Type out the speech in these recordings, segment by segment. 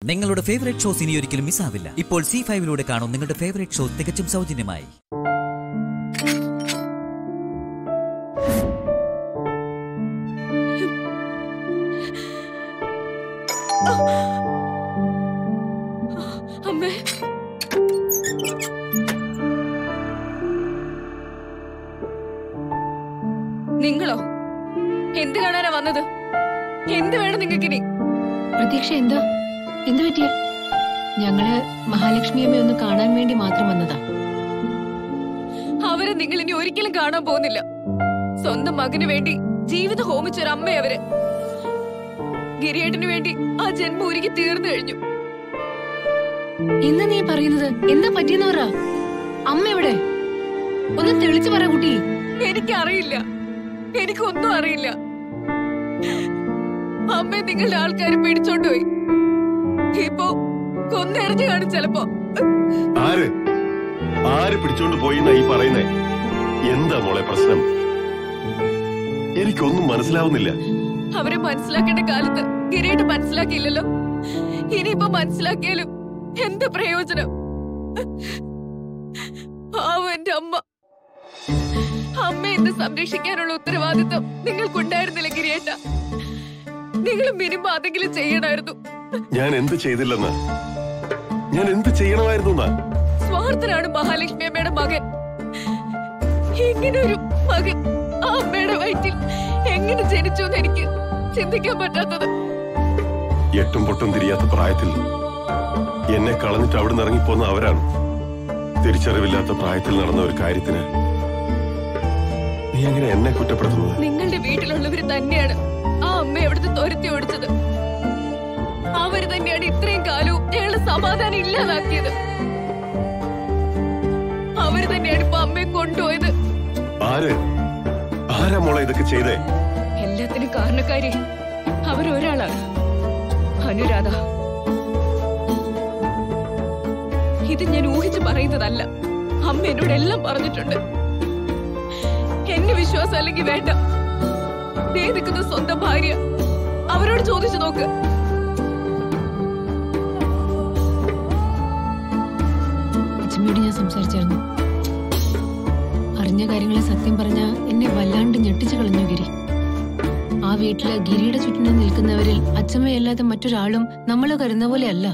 നിങ്ങളുടെ favourite shows ഇനി ഒരിക്കലും മിസ്സാവില്ല ഇപ്പോൾ സി ഫൈവിലൂടെ കാണും നിങ്ങളുടെ ഫേവറേറ്റ് ഷോ തികച്ചും സൗജന്യമായി അമ്മേ നിങ്ങളോ എന്ത് കാണാനാ വന്നത് എന്ത് വേണം നിങ്ങൾക്കിനി പ്രതീക്ഷ എന്താ എന്ത് പറ്റിയ ഞങ്ങള് മഹാലക്ഷ്മിയമ്മയെ ഒന്ന് കാണാൻ വേണ്ടി മാത്രം വന്നതാ അവരെ നിങ്ങൾ ഇനി ഒരിക്കലും കാണാൻ പോകുന്നില്ല സ്വന്തം മകന് വേണ്ടി ജീവിതം ഹോമിച്ച ഒരു അമ്മ അവര് ഗിരിയേട്ടന് വേണ്ടി ആ ജന്മം ഒരുക്കി തീർന്നു കഴിഞ്ഞു എന്താ നീ പറയുന്നത് എന്താ പറ്റിയെന്ന് പറ അമ്മ എവിടെ ഒന്ന് തെളിച്ചു പറ കുട്ടി എനിക്കറിയില്ല എനിക്കൊന്നും അറിയില്ല അമ്മയെ നിങ്ങളുടെ ആൾക്കാർ പിടിച്ചോണ്ട് പോയി ഇപ്പോ കൊന്നെറിഞ്ഞു കാണും ചെലപ്പോ ആര് ആര് പിടിച്ചോണ്ട് പോയി ഈ പറയുന്നേ എന്താ മോളെ പ്രശ്നം എനിക്കൊന്നും മനസ്സിലാവുന്നില്ല അവരെ മനസ്സിലാക്കേണ്ട കാലത്ത് ഗിരിയേട്ട് മനസ്സിലാക്കിയില്ലല്ലോ ഇനിയിപ്പോ മനസ്സിലാക്കിയാലും എന്ത് പ്രയോജനം പാവം എന്റെ അമ്മ അമ്മ എന്ന് സംരക്ഷിക്കാനുള്ള ഉത്തരവാദിത്വം നിങ്ങൾക്കുണ്ടായിരുന്നില്ല ഗിരിയേട്ട നിങ്ങൾ മിനിമം അതെങ്കിലും ചെയ്യണമായിരുന്നു ഞാൻ എന്ത് ചെയ്തില്ലെന്ന് ഞാൻ എന്ത് ചെയ്യണമായിരുന്നു എന്നാ സ്വാർത്ഥനാണ് മഹാലക്ഷ്മി അമ്മയുടെ മകൻ ഇങ്ങനെ ഒരു മകൻ ആ അമ്മയുടെ വയറ്റിൽ എങ്ങനെ ജനിച്ചു എന്ന് എനിക്ക് ചിന്തിക്കാൻ പറ്റാത്തത് എട്ടും പൊട്ടും തിരിയാത്ത പ്രായത്തിൽ എന്നെ കളഞ്ഞിട്ട് അവിടുന്ന് ഇറങ്ങിപ്പോന്ന അവരാണ് തിരിച്ചറിവില്ലാത്ത പ്രായത്തിൽ നടന്ന ഒരു കാര്യത്തിന് നീ എങ്ങനെ എന്നെ കുറ്റപ്പെടുത്തുന്നത് നിങ്ങളുടെ വീട്ടിലുള്ളവര് തന്നെയാണ് ആ അമ്മയെ അവിടുത്തെ തുരത്തി ഓടിച്ചത് അവര് തന്നെയാണ് ഇത്രയും കാലവും ഞങ്ങളുടെ സമാധാനം ഇല്ലാതാക്കിയത് അവര് തന്നെയാണ് ഇപ്പൊ അമ്മയെ കൊണ്ടുപോയത് ആര് ആരാ മോളെ ഇതൊക്കെ ചെയ്തേ എല്ലാത്തിനും കാരണക്കാരി അവരൊരാളാണ് അനുരാധ ഇത് ഞാൻ ഊഹിച്ച് പറയുന്നതല്ല അമ്മ എന്നോട് എല്ലാം പറഞ്ഞിട്ടുണ്ട് എന്നെ വിശ്വാസം അല്ലെങ്കിൽ വേണ്ട ദേ നിൽക്കുന്ന സ്വന്തം ഭാര്യ അവരോട് ചോദിച്ചു നോക്ക് അച്ഛമ്മയോട് ഞാൻ സംസാരിച്ചായിരുന്നു അറിഞ്ഞ കാര്യങ്ങളെ സത്യം പറഞ്ഞ എന്നെ വല്ലാണ്ട് ഞെട്ടിച്ചു കളഞ്ഞു ഗിരി ആ വീട്ടില് ഗിരിയുടെ ചുറ്റിനും നിൽക്കുന്നവരിൽ അച്ഛമ്മയല്ലാതെ മറ്റൊരാളും നമ്മൾ കരുതുന്ന പോലെ അല്ല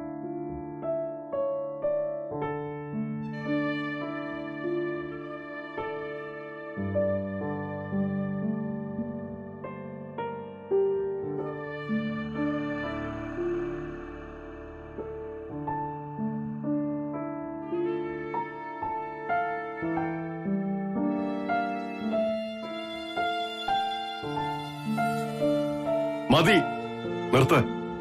മതി നിർത്ത്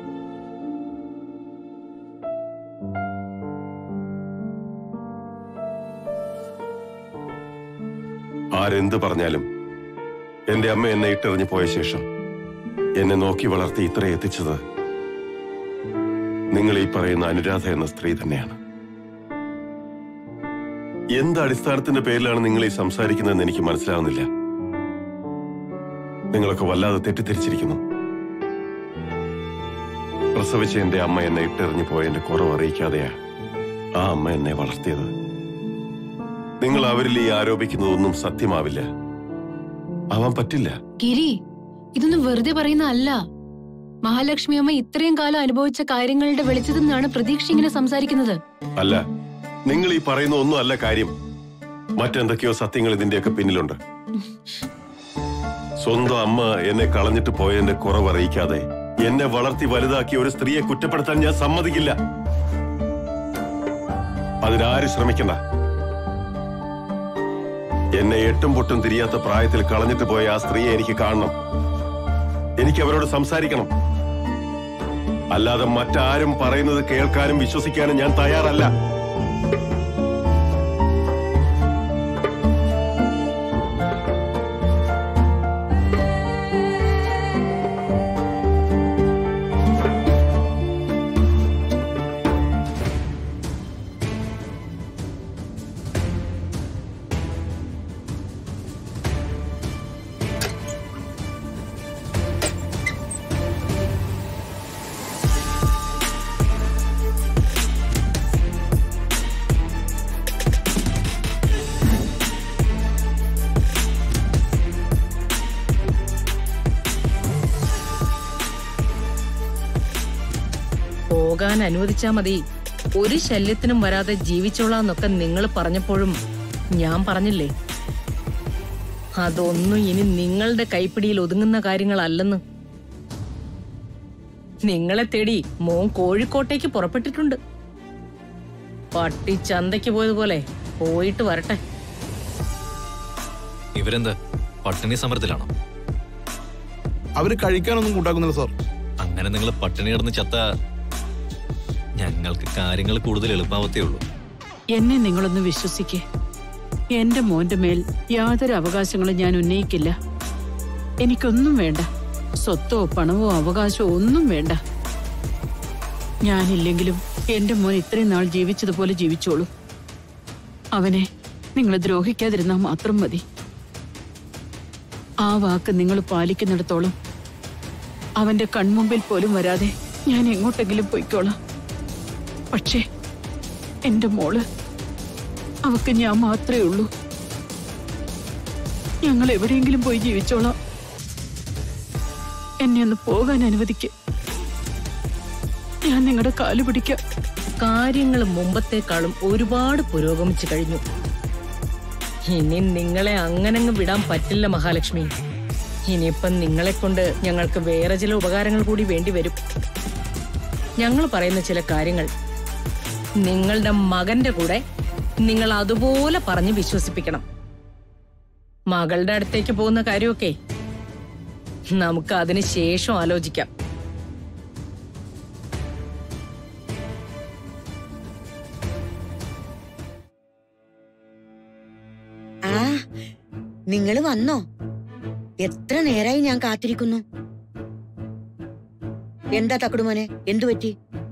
ആരെന്ത് പറഞ്ഞാലും എന്റെ അമ്മ എന്നെ ഇട്ടെറിഞ്ഞു പോയ ശേഷം എന്നെ നോക്കി വളർത്തി ഇത്ര എത്തിച്ചത് നിങ്ങൾ ഈ പറയുന്ന അനുരാധ എന്ന സ്ത്രീ തന്നെയാണ് എന്ത് അടിസ്ഥാനത്തിന്റെ പേരിലാണ് നിങ്ങൾ ഈ സംസാരിക്കുന്നതെന്ന് എനിക്ക് മനസ്സിലാവുന്നില്ല നിങ്ങളൊക്കെ വല്ലാതെ തെറ്റിദ്ധരിച്ചിരിക്കുന്നു പ്രസവിച്ച എന്റെ അമ്മ എന്നെ ഇട്ടെറിഞ്ഞു പോയതിന്റെ കുറവ് അറിയിക്കാതെയാ ആ അമ്മ എന്നെ വളർത്തിയത് നിങ്ങൾ അവരിൽ ഈ ആരോപിക്കുന്നതൊന്നും സത്യമാവില്ല ആവാൻ പറ്റില്ല ഗിരി ഇതൊന്നും വെറുതെ പറയുന്ന അല്ല മഹാലക്ഷ്മി അമ്മ ഇത്രയും കാലം അനുഭവിച്ച കാര്യങ്ങളുടെ വെളിച്ചത്തിൽ നിന്നാണ് പ്രതീക്ഷ ഇങ്ങനെ സംസാരിക്കുന്നത് അല്ല നിങ്ങൾ ഈ പറയുന്ന ഒന്നും അല്ല കാര്യം മറ്റെന്തൊക്കെയോ സത്യങ്ങൾ ഇതിന്റെയൊക്കെ പിന്നിലുണ്ട് സ്വന്തം അമ്മ എന്നെ കളഞ്ഞിട്ട് പോയതിന്റെ കുറവ് അറിയിക്കാതെ എന്നെ വളർത്തി വലുതാക്കിയ ഒരു സ്ത്രീയെ കുറ്റപ്പെടുത്താൻ ഞാൻ സമ്മതിക്കില്ല അതിനാരും ശ്രമിക്കണ്ട എന്നെ എട്ടും പൊട്ടും തിരിയാത്ത പ്രായത്തിൽ കളഞ്ഞിട്ട് പോയ ആ സ്ത്രീയെ എനിക്ക് കാണണം എനിക്ക് അവരോട് സംസാരിക്കണം അല്ലാതെ മറ്റാരും പറയുന്നത് കേൾക്കാനും വിശ്വസിക്കാനും ഞാൻ തയ്യാറല്ല പോകാൻ അനുവദിച്ചാ മതി ഒരു ശല്യത്തിനും വരാതെ ജീവിച്ചോളാന്നൊക്കെ നിങ്ങൾ പറഞ്ഞപ്പോഴും ഞാൻ പറഞ്ഞില്ലേ അതൊന്നും ഇനി നിങ്ങളുടെ കൈപ്പിടിയിൽ ഒതുങ്ങുന്ന കാര്യങ്ങളല്ലെന്ന് നിങ്ങളെ തേടി മോൻ കോഴിക്കോട്ടേക്ക് പുറപ്പെട്ടിട്ടുണ്ട് പട്ടി ചന്തയ്ക്ക് പോയതുപോലെ പോയിട്ട് വരട്ടെ ഇവരെന്താ പട്ടിണി സമരത്തിലാണോ അവര് കഴിക്കാനൊന്നും കൂട്ടാക്കുന്നില്ല സാർ അങ്ങനെ നിങ്ങൾ പട്ടിണി കിടന്ന് ചത്ത ഞങ്ങൾക്ക് കാര്യങ്ങൾ കൂടുതൽ എളുപ്പാവത്തേ ഉള്ളൂ എന്നെ നിങ്ങളൊന്ന് വിശ്വസിക്കേ എന്റെ മോന്റെ മേൽ യാതൊരു അവകാശങ്ങളും ഞാൻ ഉന്നയിക്കില്ല എനിക്കൊന്നും വേണ്ട സ്വത്തോ പണമോ അവകാശമോ ഒന്നും വേണ്ട ഞാനില്ലെങ്കിലും എന്റെ മോൻ ഇത്രയും നാൾ ജീവിച്ചതുപോലെ ജീവിച്ചോളൂ അവനെ നിങ്ങൾ ദ്രോഹിക്കാതിരുന്നാൽ മാത്രം മതി ആ വാക്ക് നിങ്ങൾ പാലിക്കുന്നിടത്തോളം അവന്റെ കൺമുമ്പിൽ പോലും വരാതെ ഞാൻ എങ്ങോട്ടെങ്കിലും പൊയ്ക്കോളാം പക്ഷേ എന്റെ മോള് അവക്ക് ഞാൻ മാത്രമേ ഉള്ളൂ ഞങ്ങൾ എവിടെയെങ്കിലും പോയി ജീവിച്ചോളാം എന്നെ ഒന്ന് പോകാൻ അനുവദിക്ക് ഞാൻ നിങ്ങളുടെ കാല് പിടിക്കാം കാര്യങ്ങൾ മുമ്പത്തേക്കാളും ഒരുപാട് പുരോഗമിച്ചു കഴിഞ്ഞു ഇനി നിങ്ങളെ അങ്ങനങ്ങ് വിടാൻ പറ്റില്ല മഹാലക്ഷ്മി ഇനിയിപ്പം നിങ്ങളെ കൊണ്ട് ഞങ്ങൾക്ക് വേറെ ചില ഉപകാരങ്ങൾ കൂടി വേണ്ടി വരും ഞങ്ങൾ പറയുന്ന ചില കാര്യങ്ങൾ നിങ്ങളുടെ മകന്റെ കൂടെ നിങ്ങൾ അതുപോലെ പറഞ്ഞ് വിശ്വസിപ്പിക്കണം മകളുടെ അടുത്തേക്ക് പോകുന്ന കാര്യമൊക്കെ നമുക്ക് അതിന് ശേഷം ആലോചിക്കാം ആ നിങ്ങൾ വന്നോ എത്ര നേരായി ഞാൻ കാത്തിരിക്കുന്നു എന്താ തക്കടുമോനെ എന്തു പറ്റി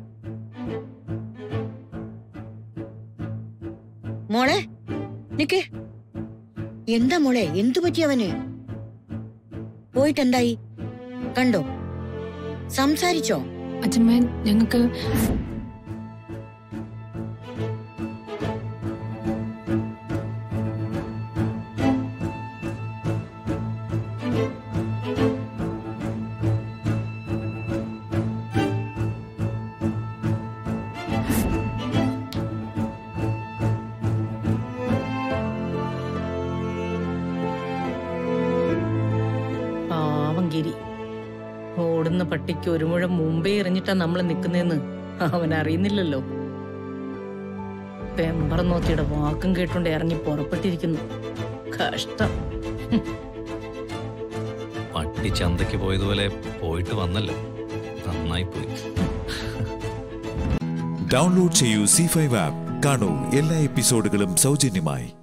മോളെ നിക്ക് എന്താ മോളെ എന്തു പറ്റി അവന് പോയിട്ടെന്തായി കണ്ടോ സംസാരിച്ചോ അച്ഛമ്മ ഞങ്ങൾക്ക് പാവം ഗിരി ഓടുന്ന പട്ടിക്ക് ഒരു മുഴം മുമ്പേ എറിഞ്ഞിട്ടാ നമ്മൾ നിൽക്കുന്നതെന്ന് അവൻ അറിയുന്നില്ലല്ലോ പെമ്പർ നോക്കിയുടെ വാക്കും കേട്ടുകൊണ്ട് ഇറങ്ങി പുറപ്പെട്ടിരിക്കുന്നു കഷ്ടം പട്ടി ചന്തയ്ക്ക് പോയതുപോലെ പോയിട്ട് വന്നല്ലോ നന്നായി പോയി ഡൗൺലോഡ് ചെയ്യൂ സി ഫൈവ് ആപ്പ് കാണൂ എല്ലാ എപ്പിസോഡുകളും സൗജന്യമായി